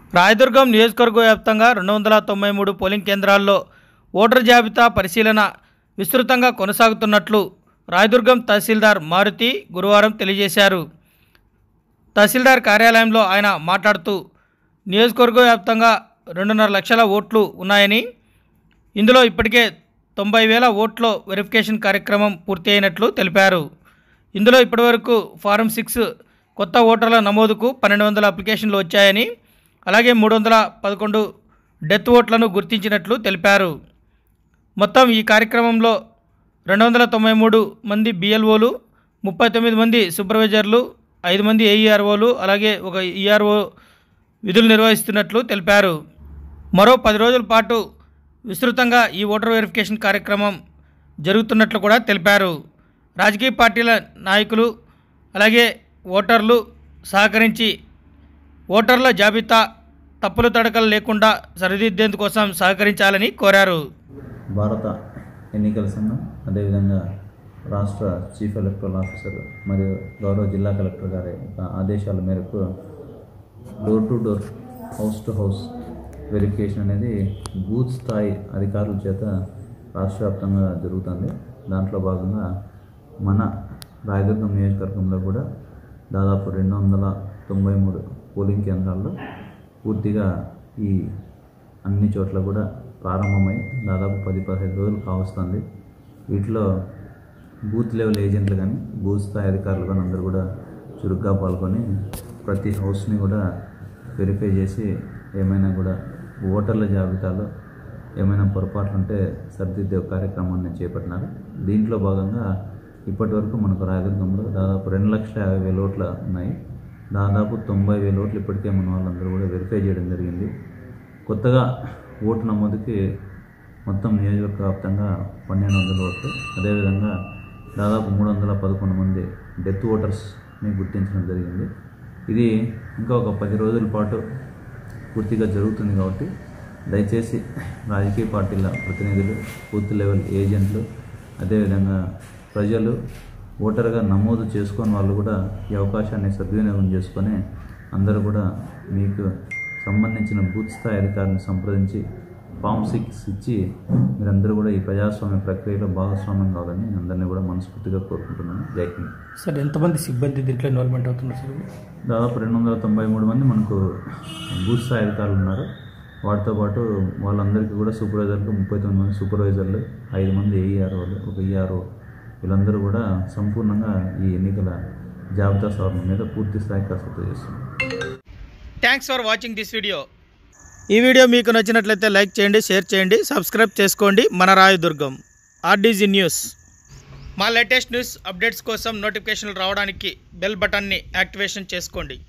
రాయదుర్గం నియోజకవర్గ వ్యాప్తంగా రెండు వందల తొంభై మూడు పోలింగ్ కేంద్రాల్లో ఓటర్ జాబితా పరిశీలన విస్తృతంగా కొనసాగుతున్నట్లు రాయదుర్గం తహసీల్దార్ మారుతి గురువారం తెలియజేశారు తహసీల్దార్ కార్యాలయంలో ఆయన మాట్లాడుతూ నియోజకవర్గ వ్యాప్తంగా రెండున్నర లక్షల ఓట్లు ఉన్నాయని ఇందులో ఇప్పటికే తొంభై వేల ఓట్ల వెరిఫికేషన్ కార్యక్రమం పూర్తి అయినట్లు తెలిపారు ఇందులో ఇప్పటివరకు ఫారం సిక్స్ కొత్త ఓటర్ల నమోదుకు పన్నెండు వందల అప్లికేషన్లు వచ్చాయని అలాగే మూడు వందల పదకొండు డెత్ ఓట్లను గుర్తించినట్లు తెలిపారు మొత్తం ఈ కార్యక్రమంలో రెండు వందల తొంభై మూడు మంది బిఎల్ఓలు ముప్పై తొమ్మిది మంది సూపర్వైజర్లు ఐదు మంది ఏఈఆర్ఓలు అలాగే ఒక ఈఆర్ఓ విధులు నిర్వహిస్తున్నట్లు తెలిపారు మరో పది రోజుల పాటు విస్తృతంగా ఈ ఓటర్ వెరిఫికేషన్ కార్యక్రమం జరుగుతున్నట్లు కూడా తెలిపారు రాజకీయ పార్టీల నాయకులు అలాగే ఓటర్లు సహకరించి ఓటర్ల జాబితా తప్పులు తడకలు లేకుండా సరిదిద్దేందుకోసం సహకరించాలని కోరారు భారత ఎన్నికల సంఘం అదేవిధంగా రాష్ట్ర చీఫ్ ఎలక్టరల్ ఆఫీసర్ మరియు గౌరవ జిల్లా కలెక్టర్ గారి యొక్క ఆదేశాల మేరకు door to door house to house verification అనేది బూత్ స్థాయి అధికారుల చేత రాష్ట్ర వ్యాప్తంగా జరుగుతుంది దాంట్లో భాగంగా మన రాయదుర్గం నియోజకవర్గంలో కూడా దాదాపు రెండు వందల తొంభై మూడు పోలింగ్ కేంద్రాల్లో పూర్తిగా ఈ అన్ని చోట్ల కూడా ప్రారంభమై దాదాపు పది పదిహేను రోజులు కావస్తుంది వీటిలో బూత్ లెవెల్ ఏజెంట్లు కానీ బూత్ స్థాయి అధికారులు కానీ అందరూ కూడా చురుగ్గా పాల్గొని ప్రతి హౌస్ని కూడా వెరిఫై చేసి ఏమైనా కూడా ఓటర్ల జాబితాలో ఏమైనా పొరపాట్లు ఉంటే సరిదిద్దే కార్యక్రమాన్ని చేపట్టినారు దీంట్లో భాగంగా ఇప్పటి వరకు మనకు రాయదుర్గంలో దాదాపు రెండు లక్షల యాభై వేల ఓట్లు ఉన్నాయి దాదాపు తొంభై వేల ఓట్లు ఇప్పటికే మన వాళ్ళందరూ కూడా వెరిఫై చేయడం జరిగింది కొత్తగా ఓటు నమోదుకి మొత్తం నియోజకవర్గ వ్యాప్తంగా పన్నెండు వందల ఓట్లు అదేవిధంగా దాదాపు మూడు వందల పదకొండు మంది డెత్ ఓటర్స్ని గుర్తించడం జరిగింది ఇది ఇంకా ఒక పది రోజుల పాటు పూర్తిగా జరుగుతుంది కాబట్టి దయచేసి రాజకీయ పార్టీల ప్రతినిధులు బూత్ లెవెల్ ఏజెంట్లు అదేవిధంగా ప్రజలు ఓటర్గా నమోదు చేసుకొని వాళ్ళు కూడా ఈ అవకాశాన్ని సద్వినియోగం చేసుకొని అందరూ కూడా మీకు సంబంధించిన బూత్ స్థాయి అధికారిని సంప్రదించి ఫామ్ సిక్స్ ఇచ్చి మీరందరూ కూడా ఈ ప్రజాస్వామ్య ప్రక్రియలో భాగస్వామ్యం కావాలని అందరినీ కూడా మనస్ఫూర్తిగా కోరుకుంటున్నాను జై హింద్ సార్ ఎంతమంది సిబ్బంది దీంట్లో ఇన్వాల్వ్మెంట్ అవుతున్నారు సార్ దాదాపు రెండు వందల తొంభై మూడు మంది మనకు బూత్ స్థాయి అధికారులు ఉన్నారు వాటితో పాటు వాళ్ళందరికీ కూడా సూపర్వైజర్లు ముప్పై తొమ్మిది మంది సూపర్వైజర్లు ఐదు మంది ఏఈఆర్ఓలు ఒక ఈఆర్ఓ వీళ్ళందరూ కూడా సంపూర్ణంగా ఈ ఎన్నికల జాబితా సవరణ మీద పూర్తి స్థాయి కసరత్తు చేస్తున్నారు thanks for watching this video ఈ వీడియో మీకు నచ్చినట్లయితే లైక్ చేయండి షేర్ చేయండి సబ్స్క్రైబ్ చేసుకోండి మన రాయదుర్గం ఆర్డీజీ న్యూస్ మా లేటెస్ట్ న్యూస్ అప్డేట్స్ కోసం నోటిఫికేషన్లు రావడానికి బెల్ బటన్ని యాక్టివేషన్ చేసుకోండి